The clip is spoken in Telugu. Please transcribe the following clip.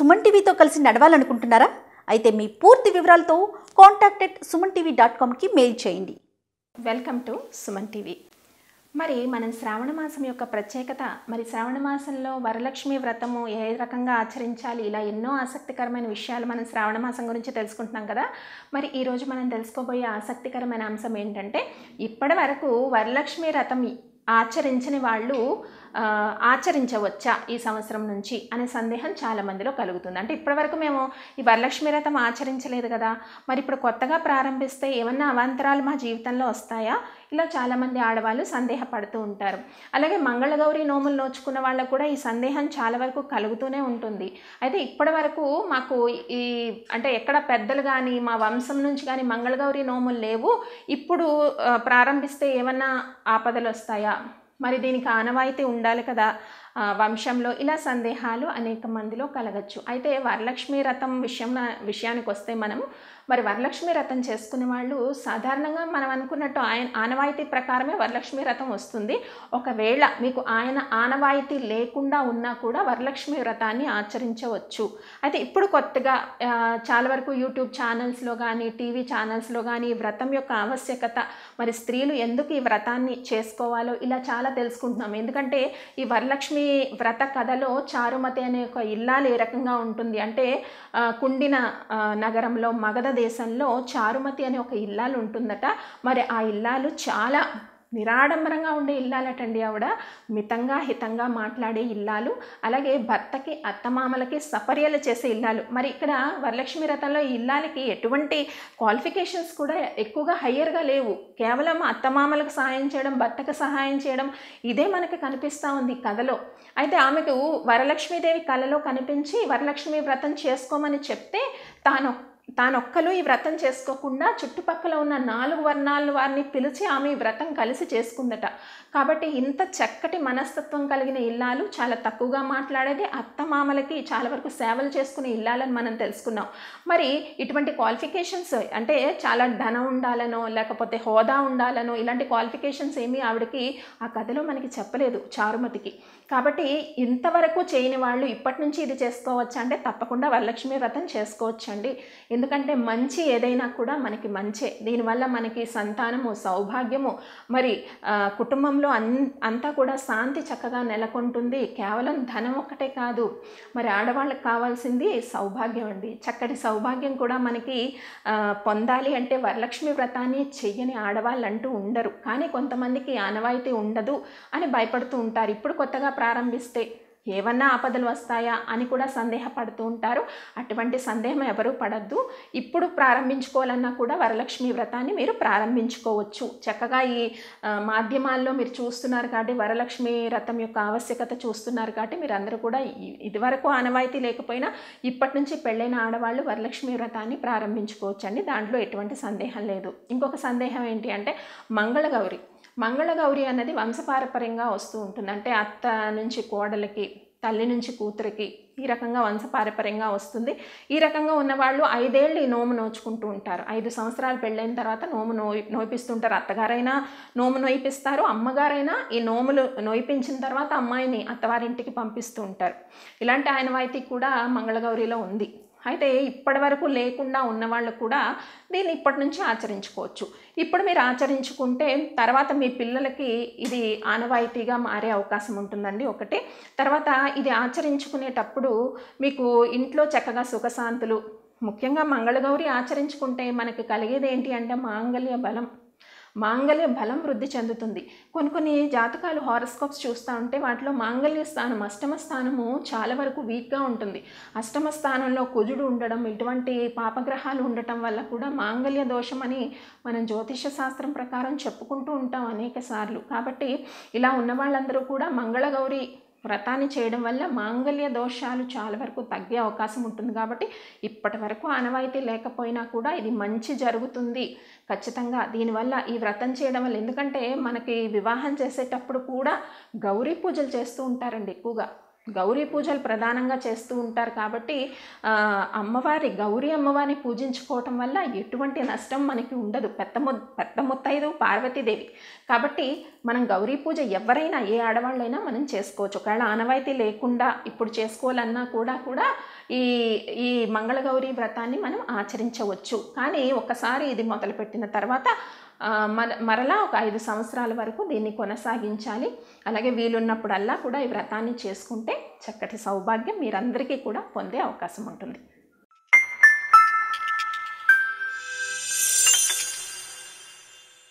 సుమన్ టీవీతో కలిసి నడవాలనుకుంటున్నారా అయితే మీ పూర్తి వివరాలతో కాంటాక్టెడ్ సుమన్ టీవీ డాట్ కామ్కి మెయిల్ చేయండి వెల్కమ్ టు సుమన్ టీవీ మరి మనం శ్రావణ మాసం యొక్క ప్రత్యేకత మరి శ్రావణ మాసంలో వరలక్ష్మి వ్రతము ఏ రకంగా ఆచరించాలి ఇలా ఎన్నో ఆసక్తికరమైన విషయాలు మనం శ్రావణ మాసం గురించి తెలుసుకుంటున్నాం కదా మరి ఈరోజు మనం తెలుసుకోబోయే ఆసక్తికరమైన అంశం ఏంటంటే ఇప్పటి వరకు వరలక్ష్మి వ్రతం ఆచరించని వాళ్ళు ఆ, ఆచరించవచ్చా ఈ సంవత్సరం నుంచి అనే సందేహం చాలా మందిలో కలుగుతుంది అంటే ఇప్పటివరకు మేము ఈ వరలక్ష్మి వ్రతం ఆచరించలేదు కదా మరి ఇప్పుడు కొత్తగా ప్రారంభిస్తే ఏమన్నా అవాంతరాలు మా జీవితంలో వస్తాయా ఇలా చాలామంది ఆడవాళ్ళు సందేహపడుతూ ఉంటారు అలాగే మంగళగౌరి నోములు నోచుకున్న వాళ్ళకు కూడా ఈ సందేహం చాలా వరకు కలుగుతూనే ఉంటుంది అయితే ఇప్పటి వరకు మాకు ఈ అంటే ఎక్కడ పెద్దలు కానీ మా వంశం నుంచి కానీ మంగళగౌరి నోములు లేవు ఇప్పుడు ఆ, ప్రారంభిస్తే ఏమన్నా ఆపదలు వస్తాయా మరి దీనికి ఆనవాయితీ ఉండాలి కదా ఆ, వంశంలో ఇలా సందేహాలు అనేక మందిలో కలగచ్చు అయితే వరలక్ష్మి రథం విషయం విషయానికి వస్తే మనం మరి వరలక్ష్మి రథం చేసుకునే వాళ్ళు సాధారణంగా మనం అనుకున్నట్టు ఆయన ఆనవాయితీ ప్రకారమే వరలక్ష్మి రథం వస్తుంది ఒకవేళ మీకు ఆయన ఆనవాయితీ లేకుండా ఉన్నా కూడా వరలక్ష్మి వ్రతాన్ని ఆచరించవచ్చు అయితే ఇప్పుడు కొత్తగా ఆ, చాలా వరకు యూట్యూబ్ ఛానల్స్లో కానీ టీవీ ఛానల్స్లో కానీ ఈ వ్రతం యొక్క ఆవశ్యకత మరి స్త్రీలు ఎందుకు ఈ వ్రతాన్ని చేసుకోవాలో ఇలా చాలా తెలుసుకుంటున్నాం ఎందుకంటే ఈ వరలక్ష్మి వ్రత కథలో చారుమతి అనే ఒక ఇల్లాలు ఏ రకంగా ఉంటుంది అంటే ఆ, కుండిన ఆ, నగరంలో మగధ దేశంలో చారుమతి అనే ఒక ఇల్లాలు ఉంటుందట మరి ఆ ఇల్లాలు చాలా నిరాడంబరంగా ఉండే ఇల్లాలటండి ఆవిడ మితంగా హితంగా మాట్లాడే ఇల్లాలు అలాగే భర్తకి అత్తమామలకి సపర్యలు చేసే ఇల్లాలు మరి ఇక్కడ వరలక్ష్మి రథంలో ఈ ఇల్లాలకి ఎటువంటి క్వాలిఫికేషన్స్ కూడా ఎక్కువగా హయ్యర్గా లేవు కేవలం అత్తమామలకు సహాయం చేయడం భర్తకు సహాయం చేయడం ఇదే మనకి కనిపిస్తూ ఉంది కథలో అయితే ఆమెకు వరలక్ష్మీదేవి కళలో కనిపించి వరలక్ష్మి వ్రతం చేసుకోమని చెప్తే తాను తానొక్కలు ఈ వ్రతం చేసుకోకుండా చుట్టుపక్కల ఉన్న నాలుగు వర్ణాల వారిని పిలిచి ఆమె ఈ వ్రతం కలిసి చేసుకుందట కాబట్టి ఇంత చక్కటి మనస్తత్వం కలిగిన ఇల్లాలు చాలా తక్కువగా మాట్లాడేది అత్తమామలకి చాలా వరకు సేవలు చేసుకునే ఇల్లాలని మనం తెలుసుకున్నాం మరి ఇటువంటి క్వాలిఫికేషన్స్ అంటే చాలా ధనం ఉండాలనో లేకపోతే హోదా ఉండాలనో ఇలాంటి క్వాలిఫికేషన్స్ ఏమీ ఆవిడకి ఆ కథలో మనకి చెప్పలేదు చారుమతికి కాబట్టి ఇంతవరకు చేయని వాళ్ళు ఇప్పటి నుంచి ఇది చేసుకోవచ్చా అంటే తప్పకుండా వరలక్ష్మి వ్రతం చేసుకోవచ్చండి ఎందుకంటే మంచి ఏదైనా కూడా మనకి మంచే దీనివల్ల మనకి సంతానము సౌభాగ్యము మరి ఆ, కుటుంబంలో అన్ అంతా కూడా శాంతి చక్కగా నెలకొంటుంది కేవలం ధనం ఒక్కటే కాదు మరి ఆడవాళ్ళకి కావాల్సింది సౌభాగ్యం అండి చక్కటి సౌభాగ్యం కూడా మనకి ఆ, పొందాలి అంటే వరలక్ష్మి వ్రతాన్ని చెయ్యని ఆడవాళ్ళు అంటూ ఉండరు కానీ కొంతమందికి ఆనవాయితీ ఉండదు అని భయపడుతూ ఉంటారు ఇప్పుడు కొత్తగా ప్రారంభిస్తే ఏమన్నా ఆపదలు వస్తాయా అని కూడా సందేహపడుతూ ఉంటారు అటువంటి సందేహం ఎవరూ పడద్దు ఇప్పుడు ప్రారంభించుకోవాలన్నా కూడా వరలక్ష్మి వ్రతాన్ని మీరు ప్రారంభించుకోవచ్చు చక్కగా ఈ ఆ, మాధ్యమాల్లో మీరు చూస్తున్నారు కాబట్టి వరలక్ష్మి వ్రతం యొక్క ఆవశ్యకత చూస్తున్నారు కాబట్టి మీరు అందరూ కూడా ఇ- ఇదివరకు ఆనవాయితీ లేకపోయినా ఇప్పటి నుంచి పెళ్ళైన ఆడవాళ్ళు వరలక్ష్మి వ్రతాన్ని ప్రారంభించుకోవచ్చు అండి దాంట్లో ఎటువంటి సందేహం లేదు ఇంకొక సందేహం ఏంటి అంటే మంగళగౌరి మంగళగౌరి అన్నది వంశపారపర్యంగా వస్తూ ఉంటుంది అంటే అత్త నుంచి కోడలికి తల్లి నుంచి కూతురికి ఈ రకంగా వంశపారపర్యంగా వస్తుంది ఈ రకంగా ఉన్నవాళ్ళు ఐదేళ్ళు ఈ నోము నోచుకుంటూ ఉంటారు ఐదు సంవత్సరాలు పెళ్ళైన తర్వాత నోము నోయి నోయిపిస్తుంటారు అత్తగారైనా నోము నోయిపిస్తారు అమ్మగారైనా ఈ నోములు నోయిపించిన తర్వాత అమ్మాయిని అత్తవారింటికి పంపిస్తూ ఉంటారు ఇలాంటి ఆయనవాయితీ కూడా మంగళగౌరిలో ఉంది అయితే ఇప్పటి వరకు లేకుండా ఉన్నవాళ్ళు కూడా దీన్ని ఇప్పటి నుంచి ఆచరించుకోవచ్చు ఇప్పుడు మీరు ఆచరించుకుంటే తర్వాత మీ పిల్లలకి ఇది ఆనవాయితీగా మారే అవకాశం ఉంటుందండి ఒకటి తర్వాత ఇది ఆచరించుకునేటప్పుడు మీకు ఇంట్లో చక్కగా సుఖశాంతులు ముఖ్యంగా మంగళగౌరి ఆచరించుకుంటే మనకి కలిగేది ఏంటి అంటే మాంగళ్య బలం మాంగళ్య బలం వృద్ధి చెందుతుంది కొన్ని కొన్ని జాతకాలు హారోస్కోప్స్ చూస్తూ ఉంటే వాటిలో మాంగళ్య స్థానం అష్టమ స్థానము చాలా వరకు వీక్గా ఉంటుంది అష్టమ స్థానంలో కుజుడు ఉండడం ఇటువంటి పాపగ్రహాలు ఉండటం వల్ల కూడా మాంగళ్య దోషం అని మనం జ్యోతిష శాస్త్రం ప్రకారం చెప్పుకుంటూ ఉంటాం అనేక సార్లు కాబట్టి ఇలా ఉన్న వాళ్ళందరూ కూడా మంగళగౌరి వ్రతాన్ని చేయడం వల్ల మాంగళ్య దోషాలు చాలా వరకు తగ్గే అవకాశం ఉంటుంది కాబట్టి ఇప్పటి వరకు ఆనవాయితీ లేకపోయినా కూడా ఇది మంచి జరుగుతుంది ఖచ్చితంగా దీనివల్ల ఈ వ్రతం చేయడం వల్ల ఎందుకంటే మనకి వివాహం చేసేటప్పుడు కూడా గౌరీ పూజలు చేస్తూ ఉంటారండి ఎక్కువగా గౌరీ పూజలు ప్రధానంగా చేస్తూ ఉంటారు కాబట్టి ఆ, అమ్మవారి గౌరీ అమ్మవారిని పూజించుకోవటం వల్ల ఎటువంటి నష్టం మనకి ఉండదు పెద్ద ము పెద్ద ముత్తైదు పార్వతీదేవి కాబట్టి మనం గౌరీ పూజ ఎవరైనా ఏ ఆడవాళ్ళైనా మనం చేసుకోవచ్చు ఒకవేళ ఆనవాయితీ లేకుండా ఇప్పుడు చేసుకోవాలన్నా కూడా కూడా ఈ ఈ మంగళగౌరి వ్రతాన్ని మనం ఆచరించవచ్చు కానీ ఒక్కసారి ఇది మొదలుపెట్టిన తర్వాత ఆ, మన మరలా ఒక ఐదు సంవత్సరాల వరకు దీన్ని కొనసాగించాలి అలాగే వీలున్నప్పుడల్లా కూడా ఈ వ్రతాన్ని చేసుకుంటే చక్కటి సౌభాగ్యం మీరందరికీ కూడా పొందే అవకాశం ఉంటుంది